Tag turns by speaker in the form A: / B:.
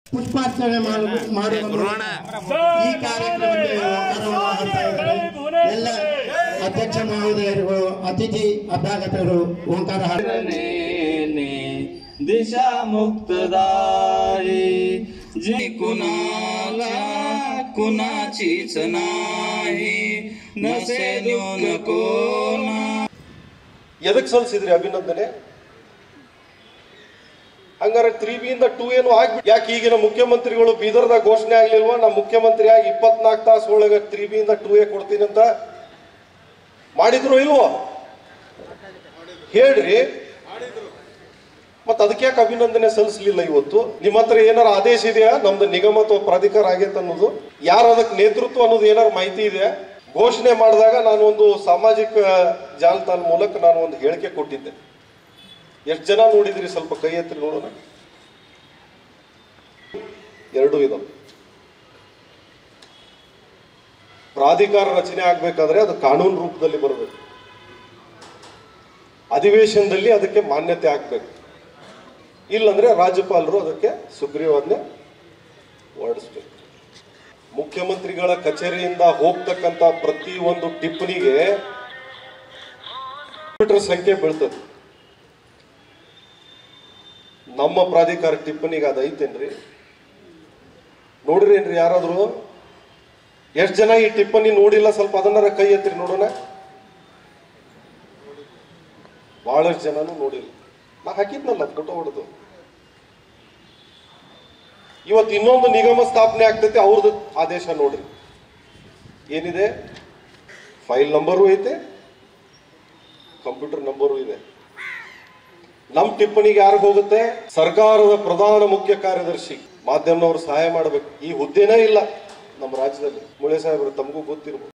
A: ಪುಷ್ಪಾರ್ಚನೆ ಮಾಡು- ಮಾಡುವ ಮೂಲಕ ಈ ಕಾರ್ಯಕ್ರಮಕ್ಕೆ ಓಂಕಾರವನ್ನು ಹಾಡ್ತಾ ಇದ್ದಾರೆ. ಎಲ್ಲ ಅಧ್ಯಕ್ಷ ಮಹೋದಯರು ಅತಿಥಿ ಅಭ್ಯಾಗತರು ಓಂಕಾರ ಹಾಡ
B: ने दिशा मुक्तदायी जी कुणाला कुणाचीच नाही नसे देऊन कोणा
C: ಎದಕ್ ಸಲ್ಲಿಸಿದ್ರಿ ಅಭಿನಂದನೆ ಹಂಗಾರೆ ತ್ರೀ ಬಿಯಿಂದ ಟೂ ಏನು ಆಗ್ಬಿಟ್ಟು ಯಾಕೆ ಈಗಿನ ಮುಖ್ಯಮಂತ್ರಿಗಳು ಬೀದರ್ದಾಗ ಘೋಷಣೆ ಆಗ್ಲಿಲ್ವಾ ನಾ ಮುಖ್ಯಮಂತ್ರಿ ಆಗಿ ಇಪ್ಪತ್ನಾಲ್ಕು ತಾಸು ಒಳಗೆ ತ್ರೀ ಬಿಯಿಂದ ಟೂ ಎ ಕೊಡ್ತೀನಿ ಅಂತ ಮಾಡಿದ್ರು ಇಲ್ವೋ ಹೇಳ್ರಿ ಮತ್ತ ಅದಕ್ಕೆ ಯಾಕೆ ಅಭಿನಂದನೆ ಸಲ್ಲಿಸಲಿಲ್ಲ ಇವತ್ತು ನಿಮ್ಮ ಹತ್ರ ಏನಾರ ಆದೇಶ ಇದೆಯಾ ನಮ್ದು ನಿಗಮ ಅಥವಾ ಪ್ರಾಧಿಕಾರ ಆಗೈತೆ ಅನ್ನೋದು ಯಾರು ಅದಕ್ಕೆ ನೇತೃತ್ವ ಅನ್ನೋದು ಏನಾರು ಮಾಹಿತಿ ಇದೆ ಘೋಷಣೆ ಮಾಡಿದಾಗ ನಾನು ಒಂದು ಸಾಮಾಜಿಕ ಜಾಲತಾಣ ಮೂಲಕ ನಾನು ಒಂದು ಹೇಳಿಕೆ ಕೊಟ್ಟಿದ್ದೆ ಎಷ್ಟು ಜನ ನೋಡಿದ್ರಿ ಸ್ವಲ್ಪ ಕೈ ಎತ್ತಿ ನೋಡೋಣ ಎರಡೂ ಇದಾವೆ ಪ್ರಾಧಿಕಾರ ರಚನೆ ಆಗ್ಬೇಕಾದ್ರೆ ಅದು ಕಾನೂನು ರೂಪದಲ್ಲಿ ಬರಬೇಕು ಅಧಿವೇಶನದಲ್ಲಿ ಅದಕ್ಕೆ ಮಾನ್ಯತೆ ಆಗ್ಬೇಕು ಇಲ್ಲಂದ್ರೆ ರಾಜ್ಯಪಾಲರು ಅದಕ್ಕೆ ಸುಗ್ರೀವಾಜ್ಞೆ ಹೊರಡಿಸ್ಬೇಕು ಮುಖ್ಯಮಂತ್ರಿಗಳ ಕಚೇರಿಯಿಂದ ಹೋಗ್ತಕ್ಕಂತ ಪ್ರತಿ ಒಂದು ಟಿಪ್ಪಣಿಗೆ ಕಿಲೋಮೀಟರ್ ಸಂಖ್ಯೆ ಬೀಳ್ತದೆ ನಮ್ಮ ಪ್ರಾಧಿಕಾರ ಟಿಪ್ಪಣಿಗೆ ಅದು ಐತೇನ್ರಿ ನೋಡ್ರೇನ್ರಿ ಯಾರಾದ್ರು ಎಷ್ಟು ಜನ ಈ ಟಿಪ್ಪಣಿ ನೋಡಿಲ್ಲ ಸ್ವಲ್ಪ ಅದನ್ನಾರ ಕೈ ಎತ್ತಿರಿ ನೋಡೋಣ ಬಹಳಷ್ಟು ಜನನು ನೋಡಿಲ್ಲ ನಾ ಹಾಕಿದ್ನಲ್ಲ ಫೋಟೋ ಹೊಡೆದು ಇವತ್ತು ಇನ್ನೊಂದು ನಿಗಮ ಸ್ಥಾಪನೆ ಆಗ್ತೈತೆ ಅವ್ರದ್ದು ಆದೇಶ ನೋಡ್ರಿ ಏನಿದೆ ಫೈಲ್ ನಂಬರು ಐತೆ ಕಂಪ್ಯೂಟರ್ ನಂಬರು ಇದೆ ನಮ್ ಟಿಪ್ಪಣಿಗೆ ಯಾರಿಗೆ ಹೋಗುತ್ತೆ ಸರ್ಕಾರದ ಪ್ರಧಾನ ಮುಖ್ಯ ಕಾರ್ಯದರ್ಶಿ ಮಾಧ್ಯಮದವರು ಸಹಾಯ ಮಾಡಬೇಕು ಈ ಹುದ್ದೆನೇ ಇಲ್ಲ ನಮ್ಮ ರಾಜ್ಯದಲ್ಲಿ ಮುಳೆ ಸಾಹೇಬರು ತಮಗೂ ಗೊತ್ತಿರ್ಬೋದು